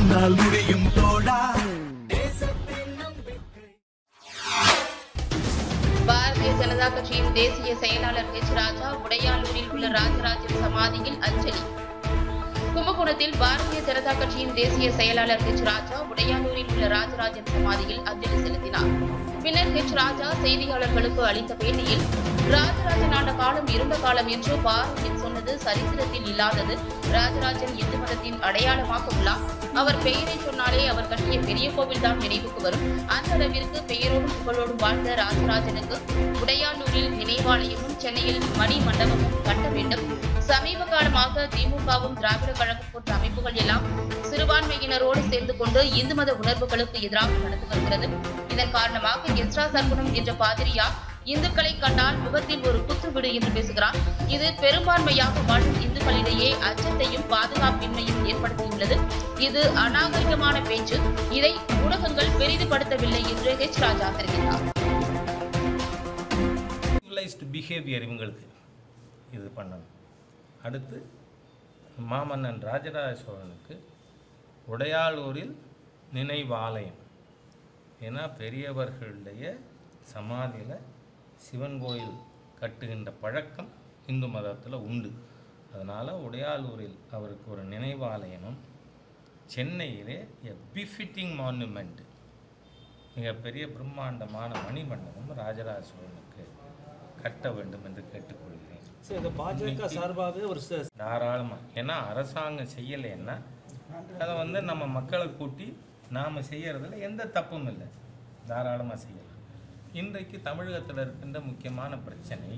உன்னால் முடியும் தோழா பாரதிய ஜனதா கட்சியின் தேசிய செயலாளர் ஹெச் ராஜா உடையாளூரில் உள்ள ராஜராஜன் சமாதியில் அஞ்சலி கும்பகோணத்தில் பாரதிய ஜனதா கட்சியின் தேசிய செயலாளர் ஹெச் ராஜா உடையாளூரில் உள்ள ராஜராஜன் சமாதியில் அஞ்சலி செலுத்தினார் பின்னர் ஹெச் ராஜா செய்தியாளர்களுக்கு அளித்த பேட்டியில் ராஜராஜன் ஆண்ட காலம் இருண்ட காலம் என்று பாரதியின் சொன்னது சரித்திரத்தில் இல்லாதது ராஜராஜன் இந்து மதத்தின் அடையாளமாக உள்ளார் அவர் பெயரை சொன்னாலே அவர் கட்டிய பெரிய கோவில் தான் நினைவுக்கு வரும் அந்த அளவிற்கு பெயரோடும் புகழோடும் வாழ்ந்த ராஜராஜனுக்கு உடையாளூரில் நினைவாலயமும் சென்னையில் மணி மண்டபமும் கட்ட வேண்டும் சமீப காலமாக திமுகவும் திராவிட கழகம் போன்ற அமைப்புகள் எல்லாம் சிறுபான்மையினரோடு சேர்ந்து கொண்டு இந்து மத உணர்வுகளுக்கு எதிராக நடந்து வருகிறது இதன் காரணமாக எஸ்ரா சர்க்குணம் என்ற பாதிரியா இந்துக்களை கண்டால் முகத்தில் ஒரு குத்து விடு என்று பேசுகிறார் இது பெரும்பான்மையாக வாழும் இந்துக்களிடையே அச்சத்தையும் பாதுகாப்பின்மையும் ஏற்படுத்தியுள்ளது இது அநாகரிகமான பேச்சு இதை ஊடகங்கள் பெரிதுபடுத்தவில்லை என்று ஹெச் ராஜா தெரிவித்தார் சிவிலைஸ்டு பிஹேவியர் இவங்களுக்கு இது பண்ணணும் அடுத்து மாமன்னன் ராஜராஜ சோழனுக்கு உடையாளூரில் நினைவாலயம் ஏன்னா பெரியவர்களுடைய சமாதியில் சிவன் கோயில் கட்டுகின்ற பழக்கம் இந்து மதத்தில் உண்டு அதனால் உடையாளூரில் அவருக்கு ஒரு நினைவாலயமும் சென்னையிலே எ பிஃபிட்டிங் மானுமெண்ட் மிகப்பெரிய பிரம்மாண்டமான மணிமண்டபம் ராஜராஜ சோழனுக்கு கட்ட வேண்டும் என்று கேட்டுக்கொள்கிறேன் சார் இந்த பாஜக சார்பாக ஒரு ச- தாராளமாக ஏன்னா அரசாங்கம் செய்யலைன்னா அதை வந்து நம்ம மக்களை கூட்டி நாம் செய்யறதுல எந்த தப்பும் இல்லை தாராளமாக செய்யலாம் இன்றைக்கு தமிழகத்தில் இருக்கின்ற முக்கியமான பிரச்சனை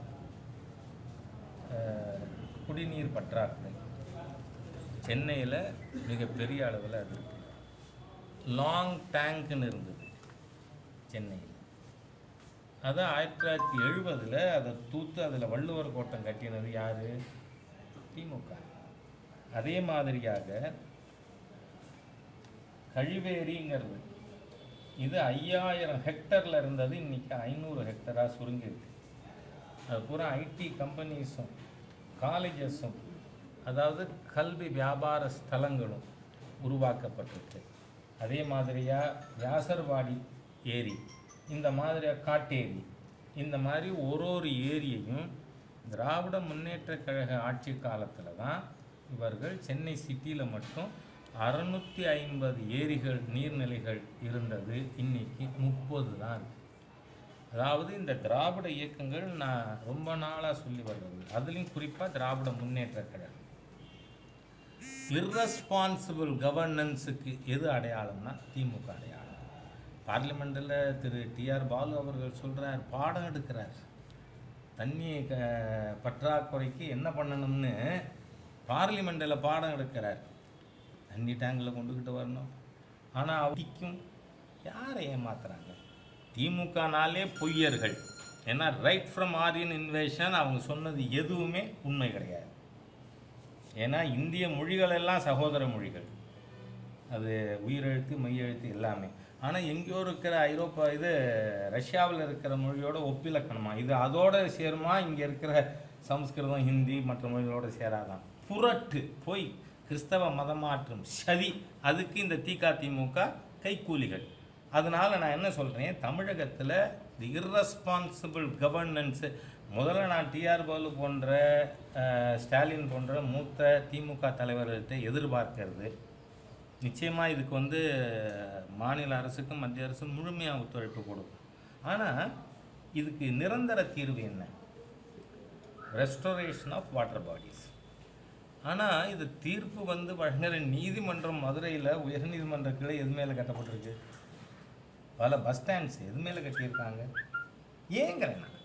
அஹ், குடிநீர் பற்றாக்குறை சென்னையில் மிகப்பெரிய அளவில் அது இருக்குது லாங் டேங்க்னு இருந்தது சென்னையில் அது ஆயிரத்தி தொள்ளாயிரத்தி எழுபதில் அதை தூத்து அதில் வள்ளுவர் கோட்டம் கட்டினது யார் திமுக அதே மாதிரியாக கழிவேரிங்கிறது இது ஐயாயிரம் ஹெக்டரில் இருந்தது இன்னைக்கு ஐநூறு ஹெக்டராக சுருங்கியிருக்கு அது பூரா ஐடி கம்பெனிஸும் காலேஜஸும் அதாவது கல்வி வியாபார ஸ்தலங்களும் உருவாக்கப்பட்டிருக்கு அதே மாதிரியாக வியாசர்வாடி ஏரி இந்த மாதிரியாக காட்டேரி இந்த மாதிரி ஒரு ஒரு ஏரியையும் திராவிட முன்னேற்றக் கழக ஆட்சி காலத்தில் தான் இவர்கள் சென்னை சிட்டியில் மட்டும் அறுநூற்றி ஐம்பது ஏரிகள் நீர்நிலைகள் இருந்தது இன்னைக்கு முப்பது தான் இருக்கு அதாவது இந்த திராவிட இயக்கங்கள் நான் ரொம்ப நாளாக சொல்லி வர்றது அதுலேயும் குறிப்பாக திராவிட முன்னேற்ற கழகம் இர்ரெஸ்பான்சிபிள் கவர்னன்ஸுக்கு எது அடையாளம்னா திமுக அடையாளம் பார்லிமெண்ட்டில் திரு டிஆர் பாலு அவர்கள் சொல்கிறார் பாடம் எடுக்கிறார் தண்ணி க பற்றாக்குறைக்கு என்ன பண்ணணும்னு பார்லிமெண்ட்டில் பாடம் எடுக்கிறார் தண்ணி டேங்கில் கொண்டுக்கிட்டு வரணும் ஆனால் அவடிக்கும் யாரை ஏமாத்துறாங்க திமுகனாலே பொய்யர்கள் ஏன்னா ரைட் ஃப்ரம் ஆரியன் இன்வேஷன் அவங்க சொன்னது எதுவுமே உண்மை கிடையாது ஏன்னா இந்திய மொழிகள் எல்லாம் சகோதர மொழிகள் அது உயிரெழுத்து மெய்யெழுத்து எல்லாமே ஆனால் எங்கேயோ இருக்கிற ஐரோப்பா இது ரஷ்யாவில் இருக்கிற மொழியோட ஒப்பிலக்கணமா இது அதோட சேருமா இங்கே இருக்கிற சமஸ்கிருதம் ஹிந்தி மற்ற மொழிகளோட சேராதான் புரட்டு பொய் கிறிஸ்தவ மதமாற்றம் சதி அதுக்கு இந்த திமுக கைக்கூலிகள் அதனால நான் என்ன சொல்கிறேன் தமிழகத்தில் தி irresponsible கவர்னன்ஸு முதல்ல நான் டிஆர் பாலு போன்ற அஹ், ஸ்டாலின் போன்ற மூத்த திமுக தலைவர்கள்ட்ட எதிர்பார்க்கிறது நிச்சயமாக இதுக்கு வந்து மாநில அரசுக்கும் மத்திய அரசும் முழுமையாக ஒத்துழைப்பு கொடுக்கும் ஆனால் இதுக்கு நிரந்தர தீர்வு என்ன ரெஸ்டோரேஷன் ஆஃப் வாட்டர் பாடிஸ் ஆனால் இது தீர்ப்பு வந்து வழங்குற நீதிமன்றம் மதுரையில் உயர்நீதிமன்ற கிளை எது மேலே கட்டப்பட்டிருக்கு பல பஸ் ஸ்டாண்ட்ஸ் எது மேலே கட்டியிருக்காங்க ஏங்கிறேன் நான்